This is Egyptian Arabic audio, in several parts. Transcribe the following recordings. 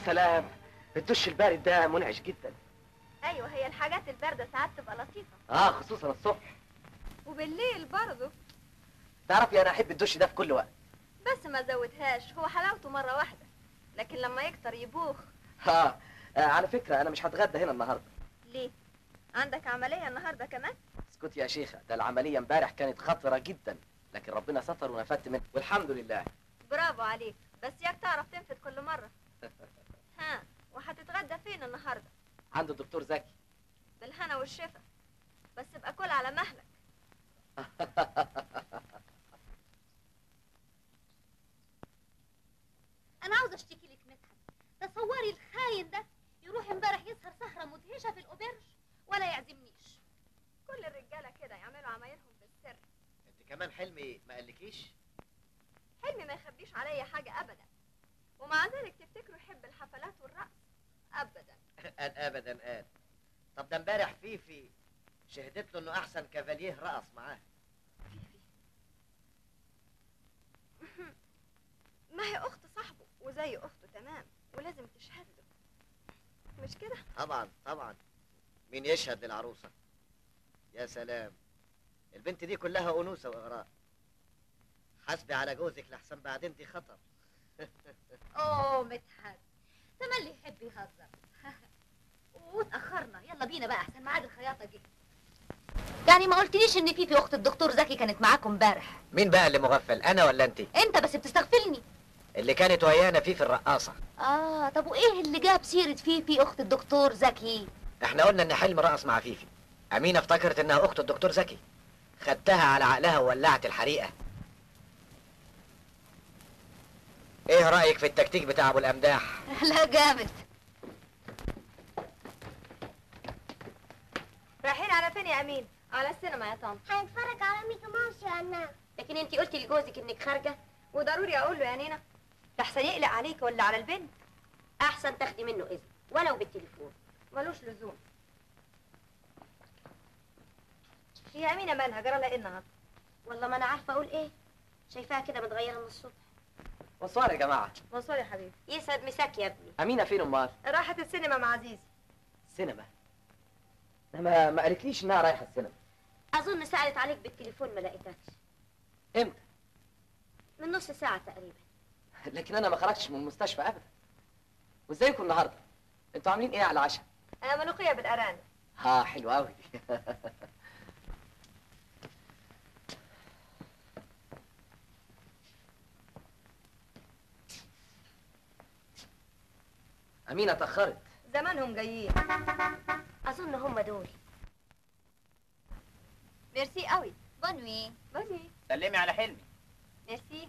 سلام الدش البارد ده منعش جدا ايوه هي الحاجات البارده ساعات تبقى لطيفه اه خصوصا الصبح وبالليل برضه تعرفي انا احب الدش ده في كل وقت بس ما زودهاش هو حلاوته مره واحده لكن لما يكتر يبوخ ها آه على فكره انا مش هتغدى هنا النهارده ليه عندك عمليه النهارده كمان اسكتي يا شيخه ده العمليه امبارح كانت خطره جدا لكن ربنا ستر ونفدت منها والحمد لله برافو عليك بس ياك تعرف تنفد كل مره ها وهتتغدى فين النهارده عند الدكتور زكي بالهنا والشفا بس ابقى كل على مهلك انا عاوزه اشتكي لك مدحت تصوري الخاين ده يروح امبارح يسهر سهره مدهشه في الاوبرج ولا يعزمنيش كل الرجاله كده يعملوا عمايلهم بالسر انت كمان حلمي ما قالكيش حلمي ما يخبيش عليا حاجه ابدا ومع ذلك تفتكروا يحب الحفلات والرقص ابدا قال ابدا قال طب ده امبارح فيفي شهدت له انه احسن كافاليه رقص معاه ما هي اخت صاحبه وزي اخته تمام ولازم تشهد له مش كده طبعا طبعا مين يشهد للعروسه يا سلام البنت دي كلها انوثه واغراء حسبي على جوزك لحسن بعدين دي خطر اوه مدحت تملي يحب يهزر واتاخرنا يلا بينا بقى احسن ميعاد الخياطه جه يعني ما قلتليش ان في في اخت الدكتور زكي كانت معاكم امبارح مين بقى اللي مغفل انا ولا انت انت بس بتستغفلني اللي كانت ويانا فيه في الرقاصه اه طب وايه اللي جاب سيره فيفي اخت الدكتور زكي احنا قلنا ان حلم رقص مع فيفي امينه افتكرت انها اخت الدكتور زكي خدتها على عقلها وولعت الحريقه ايه رايك في التكتيك بتاع ابو الامداح لا جامد رايحين على فين يا امين على السينما يا طنط هنتفرج على ميكي ماوس يا أنا لكن انت قلتي لجوزك انك خارجه وضروري اقول له يا نينا لحسن يقلق عليك ولا على البنت احسن تاخدي منه اذن ولو بالتليفون ملوش لزوم هي امينه مالها جرى لها ايه النهارده والله ما انا عارفه اقول ايه شايفاها كده متغيره من الصبح بونسوار يا جماعه منصور يا حبيبي يسعد مساك يا ابني امينه فين امال راحت السينما مع عزيزي السينما ده ما ما قالتليش انها رايحه السينما اظن سالت عليك بالتليفون ما لقيتكش امتى من نص ساعه تقريبا لكن انا ما خرجتش من المستشفى ابدا وازيكم النهارده انتوا عاملين ايه على العشاء انا ملوخيه بالارانب ها حلو قوي امينه اتاخرت زمانهم جايين اظن هم دول ميرسي قوي بونوي بوني سلمي على حلمي ميرسي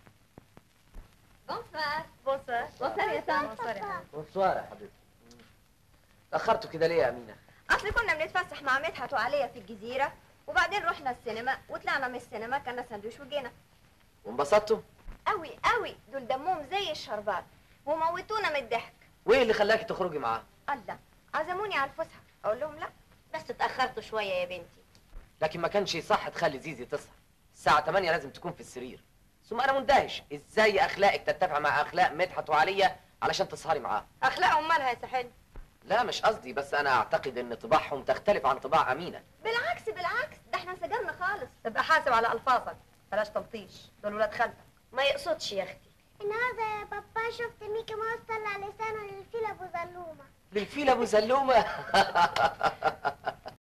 بونسوار بونسوار بونسوار يا طنط بونسوار يا حبيبي بونسوار يا حبيبتي اتاخرتوا كده ليه يا امينه اصل كنا بنتفسح مع مدحت وعليا في الجزيره وبعدين رحنا السينما وطلعنا من السينما كنا سندوتش وجينا وانبسطتوا قوي قوي دول دمهم زي الشربات وموتونا من الضحك وايه اللي خلاكي تخرجي معاه الله عزموني على الفسحه اقول لهم لا بس اتاخرتوا شويه يا بنتي لكن ما كانش صح تخلي زيزي تسهر الساعه 8 لازم تكون في السرير ثم انا مندهش ازاي اخلاقك تتفق مع اخلاق مدحت وعليا علشان تسهري معاه اخلاقهم مالها يا سحل لا مش قصدي بس انا اعتقد ان طباعهم تختلف عن طباع امينه بالعكس بالعكس ده احنا انسجمنا خالص تبقى حاسب على الفاظك بلاش تلطيش دول ولاد خالتك ما يقصدش يا اختي النهارده يا بابا شفت ميكي ماوس طلع لسانه للفيل أبو زلومة للفيل ابو زلومه